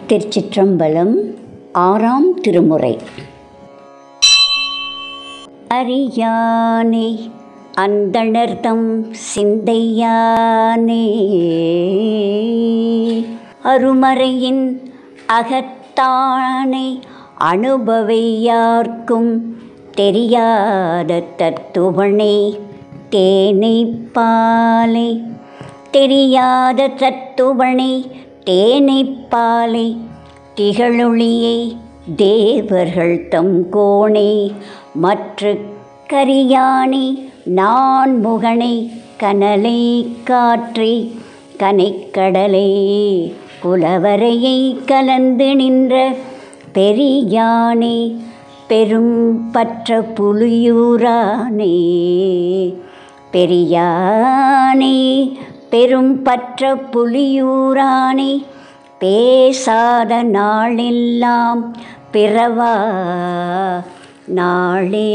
திருச்சிற்றம்பலம் ஆறாம் திருமுறை அறியானே அந்தணர்தம் சிந்தையானே அருமறையின் அகத்தானை அனுபவையார்க்கும் தெரியாத தத்துவனே தேனை பாலை தெரியாத தத்துவனை தேனைப்பாலை திகழொளியை தேவர்கள் தம் கோணை மற்ற கரியானை நான் முகனை கனலை காற்றி கனைக்கடலை குலவரையை கலந்து நின்ற பெரியானே பெரும் பற்ற புலியூரானே பெரியானே பெரும் பற்ற புலியூரானே பேசாத நாளெல்லாம் பிறவா நாளே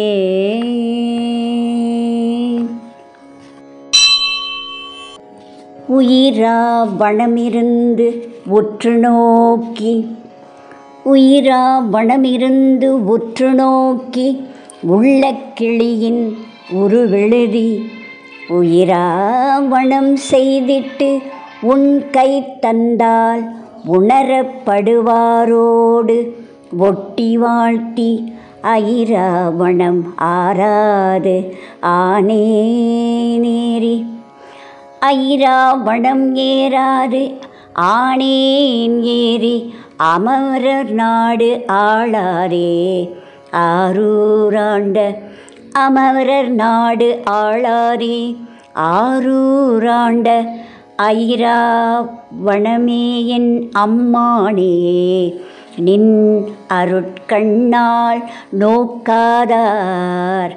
உயிரா வனமிருந்து உற்று நோக்கி உயிரா வனமிருந்து உற்று நோக்கி உள்ள கிளியின் உருவெழுதி உயிராவணம் செய்திட்டு உன் கை தந்தால் உணரப்படுவாரோடு ஒட்டி வாழ்த்தி ஐராவணம் ஆறாது ஆனே நேரி ஐராவணம் ஏறாது ஆனேன் ஏறி அமரர் நாடு ஆளாரே ஆரூராண்ட அமரர் நாடு ஆளாரே ஆரூராண்ட ஐரா வனமே என் அம்மானே நின் அருட்கண்ணால் நோக்காதார்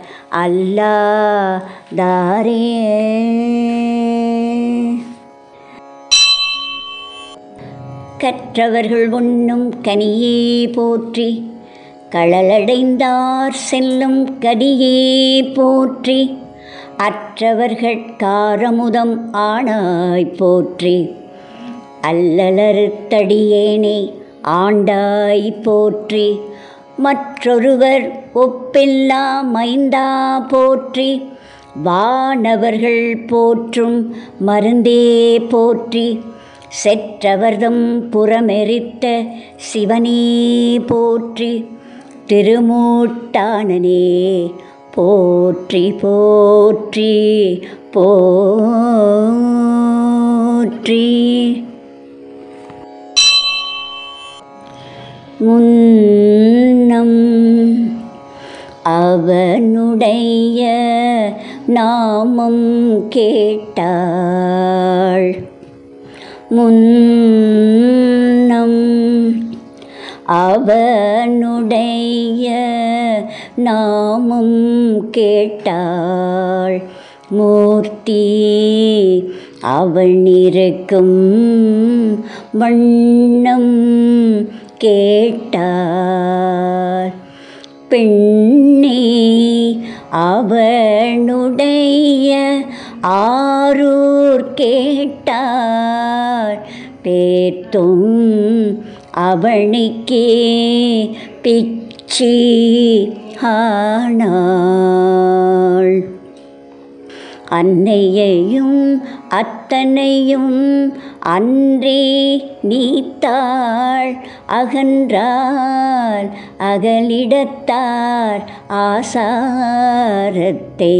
அல்லாதாரே கற்றவர்கள் உண்ணும் கனியே போற்றி களலடைந்தார் செல்லும் கதியே போற்றி அற்றவர்கள் காரமுதம் ஆனாய் போற்றி அல்லலறுத்தடியேனே ஆண்டாய் போற்றி மற்றொருவர் ஒப்பில்லா மைந்தா போற்றி வானவர்கள் போற்றும் மருந்தே போற்றி செற்றவர்தம் புறமெரித்த சிவனே போற்றி திருமூட்டானனே போற்றி போற்றி போற்றி முன்னம் அவனுடைய நாமம் கேட்டாள் முன்னம் அவனுடைய நாமம் கேட்டாள் மூர்த்தி அவனிருக்கும் வண்ணம் கேட்டார் பெண்ணே அவனுடைய ஆரூர் கேட்டார் பேத்தும் அவனுக்கே பிச்சி ஆனாள் அன்னையையும் அத்தனையும் அன்றே நீத்தாள் அகன்றாள் அகலிடத்தார் ஆசாரத்தை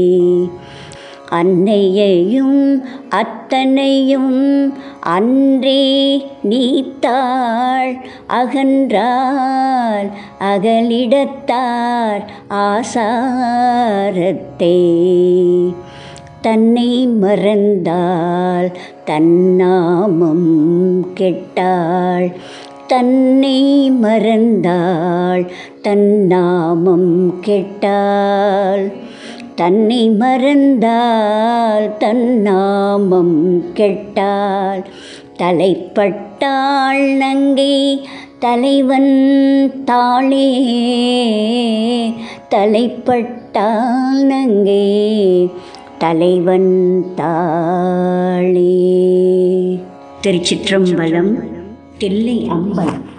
அன்னையையும் அத்தனையும் அன்றே நீத்தாள் அகன்றாள் அகலிடத்தார் ஆசாரத்தை தன்னை மறந்தாள் தன்னாமம் கெட்டாள் தன்னை மறந்தாள் தன்னாமம் கெட்டாள் தன்னை மறந்தாள் தன்னாமம் கெட்டாள் தலைப்பட்டாள் நங்கை தலைவன் தாளே தலைப்பட்டாள் நங்கை தலைவன் தாளே திருச்சிற்றம்பலம் தில்லை அம்பலம்